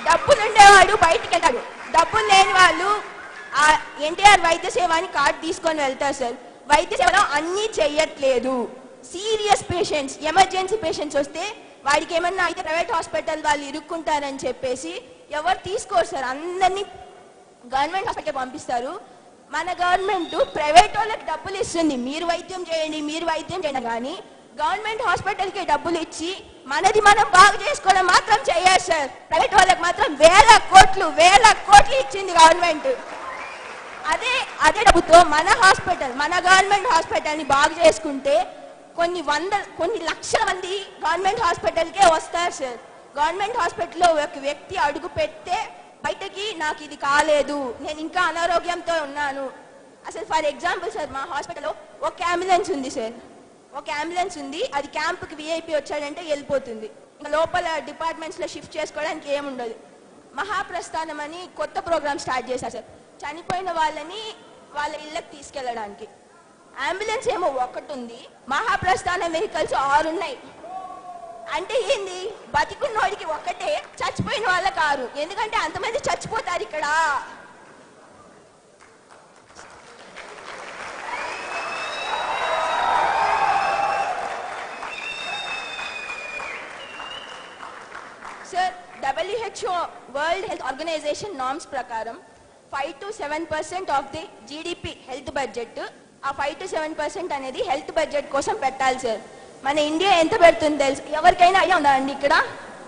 డబ్బులు ఉండేవాడు బయటికి వెళ్తాడు డబ్బులు లేని వాళ్ళు ఆ ఎన్టీఆర్ వైద్య సేవ అని కార్డు తీసుకొని వెళ్తారు సార్ వైద్య సేవలో అన్నీ చెయ్యట్లేదు సీరియస్ పేషెంట్స్ ఎమర్జెన్సీ పేషెంట్స్ వస్తే వాడికి ఏమన్నా అయితే ప్రైవేట్ హాస్పిటల్ వాళ్ళు ఇరుక్కుంటారని చెప్పేసి ఎవరు తీసుకోరు సార్ అందరినీ గవర్నమెంట్ హాస్పిటల్కి పంపిస్తారు మన గవర్నమెంట్ ప్రైవేట్ వాళ్ళకి డబ్బులు ఇస్తుంది మీరు వైద్యం చేయండి మీరు వైద్యం చేయండి కానీ గవర్నమెంట్ హాస్పిటల్కి డబ్బులు ఇచ్చి మనది మనం బాగు చేసుకోవడం మాత్రం చేయాలి సార్ ప్రైవేట్ వాళ్ళకి మాత్రం వేల కోట్లు వేల కోట్లు ఇచ్చింది గవర్నమెంట్ అదే అదే డబ్బుతో మన హాస్పిటల్ మన గవర్నమెంట్ హాస్పిటల్ని బాగు చేసుకుంటే కొన్ని వంద కొన్ని లక్షల మంది గవర్నమెంట్ హాస్పిటల్కే వస్తారు సార్ గవర్నమెంట్ హాస్పిటల్లో ఒక వ్యక్తి అడుగు పెడితే బయటకి నాకు ఇది కాలేదు నేను ఇంకా అనారోగ్యంతో ఉన్నాను అసలు ఫర్ ఎగ్జాంపుల్ సార్ మా హాస్పిటల్లో ఒక అంబులెన్స్ ఉంది సార్ ఒక అంబులెన్స్ ఉంది అది క్యాంప్కి విఐపి వచ్చాడంటే వెళ్ళిపోతుంది ఇంకా లోపల డిపార్ట్మెంట్స్లో షిఫ్ట్ చేసుకోవడానికి ఏముండదు మహాప్రస్థానం అని కొత్త ప్రోగ్రామ్ స్టార్ట్ చేశారు సార్ చనిపోయిన వాళ్ళని వాళ్ళ ఇళ్ళకి తీసుకెళ్ళడానికి అంబులెన్స్ ఏమో ఒకటి ఉంది మహాప్రస్థానం వెహికల్స్ ఆరు ఉన్నాయి అంటే ఏంది బతికున్నోడికి ఒక్కటే చచ్చిపోయిన వాళ్ళ కారు ఎందుకంటే అంతమంది చచ్చిపోతారు ఇక్కడ sir WHO world health organization norms ప్రకారం five to seven percent of the GDP health budget ఆ ఫైవ్ టు సెవెన్ పర్సెంట్ అనేది హెల్త్ బడ్జెట్ కోసం పెట్టాలి సార్ మన ఇండియా ఎంత పెడుతుంది తెలుసు ఎవరికైనా అయ్యా ఉందా అండి ఇక్కడ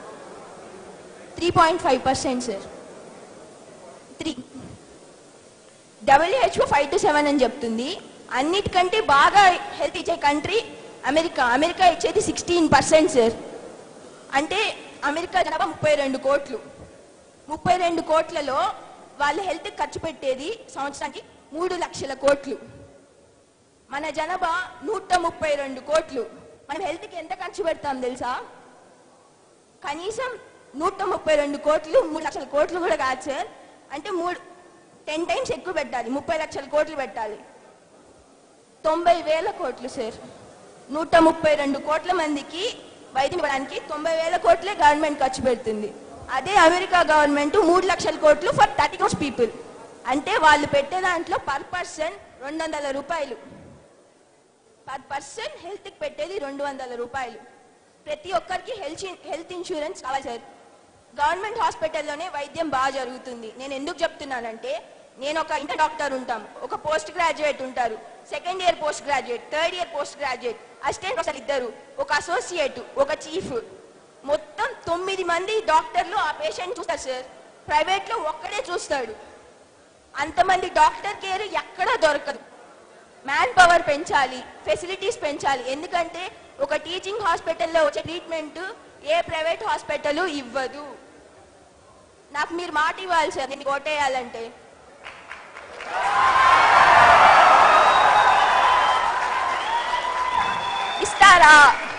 three point five percent sir three WHO five to seven అని చెప్తుంది అన్నిటికంటే బాగా హెల్త్ ఇచ్చే కంట్రీ అమెరికా అమెరికా ఇచ్చేది సిక్స్టీన్ పర్సెంట్ సార్ అంటే అమెరికా జనాభా ముప్పై రెండు కోట్లు ముప్పై రెండు కోట్లలో వాళ్ళ హెల్త్ ఖర్చు పెట్టేది సంవత్సరానికి మూడు లక్షల కోట్లు మన జనాభా నూట ముప్పై రెండు కోట్లు మనం హెల్త్కి ఎంత ఖర్చు పెడతాం తెలుసా కనీసం నూట ముప్పై రెండు కోట్లు మూడు లక్షల కోట్లు కూడా కాదు సార్ అంటే మూడు టెన్ టైమ్స్ ఎక్కువ పెట్టాలి ముప్పై లక్షల కోట్లు పెట్టాలి తొంభై వేల కోట్లు సార్ నూట ముప్పై రెండు కోట్ల మందికి వైద్యం ఇవ్వడానికి తొంభై వేల కోట్లే గవర్నమెంట్ ఖర్చు పెడుతుంది అదే అమెరికా గవర్నమెంట్ మూడు లక్షల కోట్లు ఫర్ థర్టీ క్రోస్ పీపుల్ అంటే వాళ్ళు పెట్టే దాంట్లో పర్ పర్సన్ రెండు వందల రూపాయలు పర్ పర్సన్ హెల్త్కి పెట్టేది రెండు వందల రూపాయలు ప్రతి ఒక్కరికి హెల్త్ హెల్త్ ఇన్సూరెన్స్ కావాలి సార్ గవర్నమెంట్ హాస్పిటల్లోనే వైద్యం బాగా జరుగుతుంది నేను ఎందుకు చెప్తున్నానంటే నేను ఒక ఇంటర్ డాక్టర్ ఉంటాం ఒక పోస్ట్ గ్రాడ్యుయేట్ ఉంటారు second year post graduate third year post graduate assistant professor ఇద్దరు ఒక అసోసియేట్ ఒక చీఫ్ మొత్తం తొమ్మిది మంది డాక్టర్లు ఆ పేషెంట్ చూస్తారు సార్ ప్రైవేట్లో ఒక్కడే చూస్తాడు అంతమంది డాక్టర్ కేర్ ఎక్కడా దొరకదు మ్యాన్ పవర్ పెంచాలి ఫెసిలిటీస్ పెంచాలి ఎందుకంటే ఒక టీచింగ్ హాస్పిటల్లో వచ్చే ట్రీట్మెంట్ ఏ ప్రైవేట్ హాస్పిటల్ ఇవ్వదు నాకు మీరు మాట ఇవ్వాలి సార్ నేను కొట్టేయాలంటే ఇస్తారా